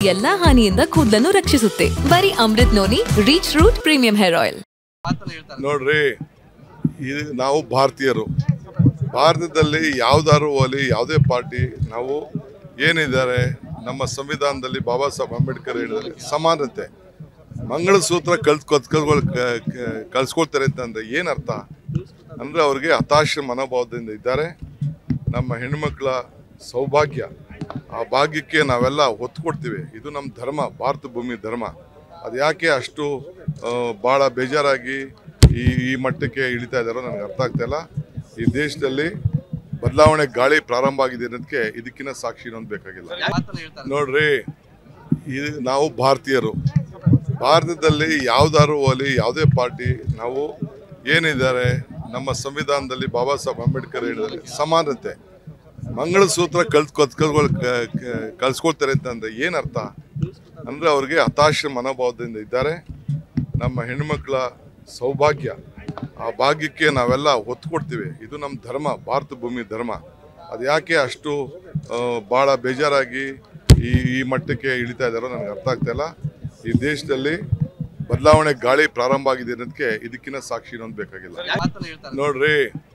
ಎಲ್ಲಾ ಹಾನಿಯಿಂದ ಕೂದಲನ್ನು ರಕ್ಷಿಸುತ್ತೆ ಬರೀ Amrut Noni reach root premium hair oil ನೋಡ್ರಿ ಇದು ನಾವು ಭಾರತೀಯರು ಭಾರತದಲ್ಲಿ ಯಾವ್ದಾರು ಹೋಗಲಿ ಯಾವುದೇ ಪಾರ್ಟಿ ನಾವು ಏನಿದ್ದಾರೆ ನಮ್ಮ ಸಂವಿಧಾನದಲ್ಲಿ ಬಾಬಾ ಸಾಹೇಬ್ ಅಂಬೇಡ್ಕರ್ ಹೇಳಿದ್ದಾರೆ ಸಮಾನತೆ ಮಂಗಳಸೂತ್ರ ಕಲ್ತ್ ಕಲ್ತ್ಕೊಳ್ ಕಳ್ಸ್ಕೊಳ್ತಾರೆ ಅಂತಂದ್ರೆ ಏನರ್ಥ ಅಂದ್ರೆ ಅವ್ರಿಗೆ ಹತಾಶ ಮನೋಭಾವದಿಂದ ಇದ್ದಾರೆ ನಮ್ಮ ಹೆಣ್ಮಕ್ಳ ಸೌಭಾಗ್ಯ ಆ ಭಾಗ್ಯಕ್ಕೆ ನಾವೆಲ್ಲ ಒತ್ತು ಕೊಡ್ತೀವಿ ಇದು ನಮ್ಮ ಧರ್ಮ ಭಾರತ ಭೂಮಿ ಧರ್ಮ ಅದು ಯಾಕೆ ಅಷ್ಟು ಆ, ಭಾಳ ಬೇಜಾರಾಗಿ ಈ ಈ ಮಟ್ಟಕ್ಕೆ ಇಳಿತಾ ಇದ್ದಾರೋ ನನಗೆ ಅರ್ಥ ಆಗ್ತಾ ಇಲ್ಲ ಈ ದೇಶದಲ್ಲಿ ಬದಲಾವಣೆ ಗಾಳಿ ಪ್ರಾರಂಭ ಆಗಿದೆ ಅನ್ನೋದಕ್ಕೆ ಇದಕ್ಕಿಂತ ಸಾಕ್ಷಿ ಇನ್ನೊಂದು ಬೇಕಾಗಿಲ್ಲ ನೋಡ್ರಿ ಇದು ನಾವು ಭಾರತೀಯರು ಭಾರತದಲ್ಲಿ ಯಾವ್ದಾರು ಹೋಗಲಿ ಯಾವುದೇ ಪಾರ್ಟಿ ನಾವು ಏನಿದ್ದಾರೆ ನಮ್ಮ ಸಂವಿಧಾನದಲ್ಲಿ ಬಾಬಾ ಸಾಹೇಬ್ ಅಂಬೇಡ್ಕರ್ ಹೇಳಿದ್ದಾರೆ ಸಮಾನತೆ ಮಂಗಳಸೂತ್ರ ಕಲ್ತ್ ಕಲ್ತ್ಕೊಳ್ ಕಳ್ಸ್ಕೊಳ್ತಾರೆ ಅಂತಂದ್ರೆ ಏನರ್ಥ ಅಂದ್ರೆ ಅವ್ರಿಗೆ ಹತಾಶ ಮನೋಭಾವದಿಂದ ಇದ್ದಾರೆ ನಮ್ಮ ಹೆಣ್ಮಕ್ಳ ಸೌಭಾಗ್ಯ ಆ ಭಾಗ್ಯಕ್ಕೆ ನಾವೆಲ್ಲ ಒತ್ತು ಕೊಡ್ತೀವಿ ಇದು ನಮ್ಮ ಧರ್ಮ ಭಾರತ ಭೂಮಿ ಧರ್ಮ ಅದು ಯಾಕೆ ಅಷ್ಟು ಆ, ಭಾಳ ಬೇಜಾರಾಗಿ ಈ ಈ ಮಟ್ಟಕ್ಕೆ ಇಳಿತಾ ಇದ್ದಾರೋ ನನಗೆ ಅರ್ಥ ಆಗ್ತಾ ಇಲ್ಲ ಈ ದೇಶದಲ್ಲಿ ಬದಲಾವಣೆ ಗಾಳಿ ಪ್ರಾರಂಭ ಆಗಿದೆ ಅನ್ನೋದಕ್ಕೆ ಇದಕ್ಕಿಂತ ಸಾಕ್ಷಿ ಇನ್ನೊಂದು ಬೇಕಾಗಿಲ್ಲ ನೋಡ್ರಿ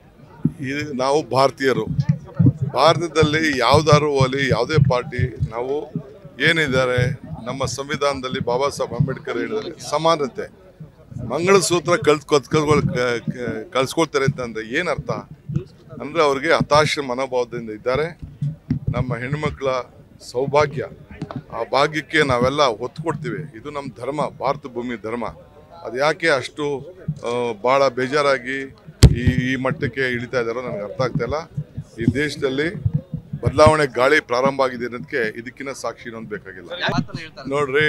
ಇದು ನಾವು ಭಾರತೀಯರು ಭಾರತದಲ್ಲಿ ಯಾವ್ದಾರು ಹೋಗಲಿ ಯಾವುದೇ ಪಾರ್ಟಿ ನಾವು ಏನಿದ್ದಾರೆ ನಮ್ಮ ಸಂವಿಧಾನದಲ್ಲಿ ಬಾಬಾ ಸಾಹೇಬ್ ಅಂಬೇಡ್ಕರ್ ಹೇಳಿದ್ದಾರೆ ಸಮಾನತೆ ಮಂಗಳಸೂತ್ರ ಕಲ್ತ್ ಕಲ್ತ್ಕೊಳ್ ಕಳ್ಸ್ಕೊಳ್ತಾರೆ ಅಂತಂದ್ರೆ ಏನರ್ಥ ಅಂದ್ರೆ ಅವ್ರಿಗೆ ಹತಾಶ ಮನೋಭಾವದಿಂದ ಇದ್ದಾರೆ ನಮ್ಮ ಹೆಣ್ಮಕ್ಳ ಸೌಭಾಗ್ಯ ಆ ಭಾಗ್ಯಕ್ಕೆ ನಾವೆಲ್ಲ ಒತ್ತು ಕೊಡ್ತೀವಿ ಇದು ನಮ್ಮ ಧರ್ಮ ಭಾರತ ಭೂಮಿ ಧರ್ಮ ಅದು ಯಾಕೆ ಅಷ್ಟು ಆ, ಭಾಳ ಬೇಜಾರಾಗಿ ಈ ಈ ಮಟ್ಟಕ್ಕೆ ಇಳಿತಾ ಇದ್ದಾರೋ ನನಗೆ ಅರ್ಥ ಆಗ್ತಾ ಇಲ್ಲ ಈ ದೇಶದಲ್ಲಿ ಬದಲಾವಣೆ ಗಾಳಿ ಪ್ರಾರಂಭ ಆಗಿದೆ ಅನ್ನೋದಕ್ಕೆ ಇದಕ್ಕಿಂತ ಸಾಕ್ಷಿ ಇನ್ನೊಂದು ಬೇಕಾಗಿಲ್ಲ ನೋಡ್ರಿ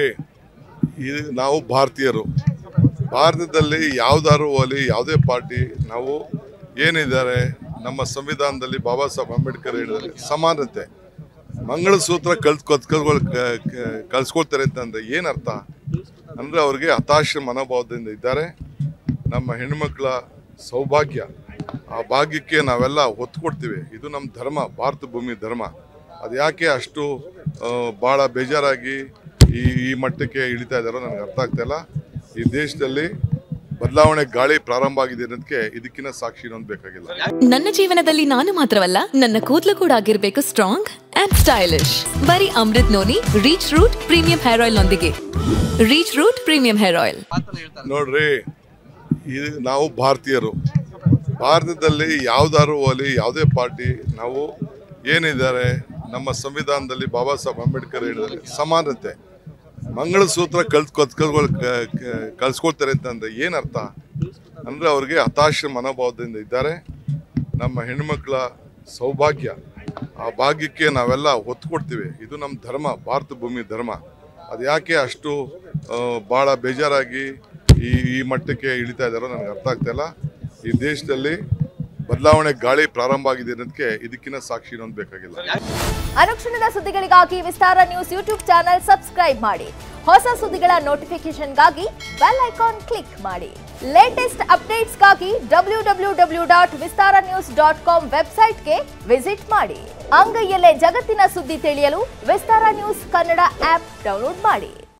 ಇದು ನಾವು ಭಾರತೀಯರು ಭಾರತದಲ್ಲಿ ಯಾವ್ದಾರು ಹೋಗಲಿ ಯಾವುದೇ ಪಾರ್ಟಿ ನಾವು ಏನಿದ್ದಾರೆ ನಮ್ಮ ಸಂವಿಧಾನದಲ್ಲಿ ಬಾಬಾ ಸಾಹೇಬ್ ಅಂಬೇಡ್ಕರ್ ಹೇಳಿದ್ದಾರೆ ಸಮಾನತೆ ಮಂಗಳಸೂತ್ರ ಕಲ್ತ್ ಕಲ್ತ್ಕೊಳ್ ಕಳ್ಸ್ಕೊಳ್ತಾರೆ ಅಂತಂದ್ರೆ ಏನರ್ಥ ಅಂದ್ರೆ ಅವ್ರಿಗೆ ಹತಾಶ ಮನೋಭಾವದಿಂದ ಇದ್ದಾರೆ ನಮ್ಮ ಹೆಣ್ಮಕ್ಳ ಸೌಭಾಗ್ಯ ಆ ಭಾಗ್ಯಕ್ಕೆ ನಾವೆಲ್ಲ ಒತ್ತು ಕೊಡ್ತೀವಿ ಇದು ನಮ್ಮ ಧರ್ಮ ಭಾರತ ಭೂಮಿ ಧರ್ಮ ಅದು ಯಾಕೆ ಅಷ್ಟು ಆ, ಭಾಳ ಬೇಜಾರಾಗಿ ಈ ಈ ಮಟ್ಟಕ್ಕೆ ಇಳಿತಾ ಇದ್ದಾರೋ ನನಗೆ ಅರ್ಥ ಆಗ್ತಾ ಇಲ್ಲ ಈ ದೇಶದಲ್ಲಿ ಬದಲಾವಣೆ ಗಾಳಿ ಪ್ರಾರಂಭ ಆಗಿದೆ ಅನ್ನೋದಕ್ಕೆ ಇದಕ್ಕಿಂತ ಸಾಕ್ಷಿ ಇನ್ನೊಂದು ಬೇಕಾಗಿಲ್ಲ ನನ್ನ ಜೀವನದಲ್ಲಿ ನಾನು ಮಾತ್ರವಲ್ಲ ನನ್ನ ಕೂದಲು ಕೂಡ ಆಗಿರ್ಬೇಕು ಸ್ಟ್ರಾಂಗ್ ಅಂಡ್ ಸ್ಟೈಲಿಶ್ ಬರೀ Amrut Noni reach root premium hair oil ನೊಂದಿಗೆ reach root premium hair oil ನೋಡ್ರಿ ಇದು ನಾವು ಭಾರತೀಯರು ಭಾರತದಲ್ಲಿ ಯಾವ್ದಾರು ಹೋಗಲಿ ಯಾವುದೇ ಪಾರ್ಟಿ ನಾವು ಏನಿದ್ದಾರೆ ನಮ್ಮ ಸಂವಿಧಾನದಲ್ಲಿ ಬಾಬಾ ಸಾಹೇಬ್ ಅಂಬೇಡ್ಕರ್ ಹೇಳಿದ್ದಾರೆ ಸಮಾನತೆ ಮಂಗಳಸೂತ್ರ ಕಲ್ತ್ ಕಲ್ತ್ಕೊಳ್ ಕಳ್ಸ್ಕೊಳ್ತಾರೆ ಅಂತಂದ್ರೆ ಏನರ್ಥ ಅಂದ್ರೆ ಅವ್ರಿಗೆ ಹತಾಶ ಮನೋಭಾವದಿಂದ ಇದ್ದಾರೆ ನಮ್ಮ ಹೆಣ್ಮಕ್ಳ ಸೌಭಾಗ್ಯ ಆ ಭಾಗ್ಯಕ್ಕೆ ನಾವೆಲ್ಲ ಒತ್ತು ಕೊಡ್ತೀವಿ ಇದು ನಮ್ಮ ಧರ್ಮ ಭಾರತ ಭೂಮಿ ಧರ್ಮ ಅದು ಯಾಕೆ ಅಷ್ಟು ಆ, ಭಾಳ ಬೇಜಾರಾಗಿ ಈ ಈ ಮಟ್ಟಕ್ಕೆ ಇಳಿತಾ ಇದ್ದಾರೋ ನನಗೆ ಅರ್ಥ ಆಗ್ತಾ ಇಲ್ಲ ಈ ದೇಶದಲ್ಲಿ ಬದಲಾವಣೆ ಗಾಳಿ ಪ್ರಾರಂಭ ಆಗಿದೆ ಅನ್ನೋದಕ್ಕೆ ಇದಕ್ಕಿಂತ ಸಾಕ್ಷಿ ಇನ್ನೊಂದು ಬೇಕಾಗಿಲ್ಲ ಅನುಕ್ಷಣದ ಸುದ್ದಿಗಳಿಗಾಗಿ Vistara news YouTube channel subscribe ಮಾಡಿ ಹೊಸ ಸುದ್ದಿಗಳ ನೋಟಿಫಿಕೇಶನ್ಗಾಗಿ ಬೆಲ್ ಐಕಾನ್ ಕ್ಲಿಕ್ ಮಾಡಿ ಲೇಟೆಸ್ಟ್ ಅಪ್ಡೇಟ್ಸ್ಗಾಗಿ W W W dot Vistara news dot com ವೆಬ್ಸೈಟ್ಗೆ ವಿಸಿಟ್ ಮಾಡಿ ಅಂಗೈಯಲ್ಲೇ ಜಗತ್ತಿನ ಸುದ್ದಿ ತಿಳಿಯಲು Vistara news Kannada app download ಮಾಡಿ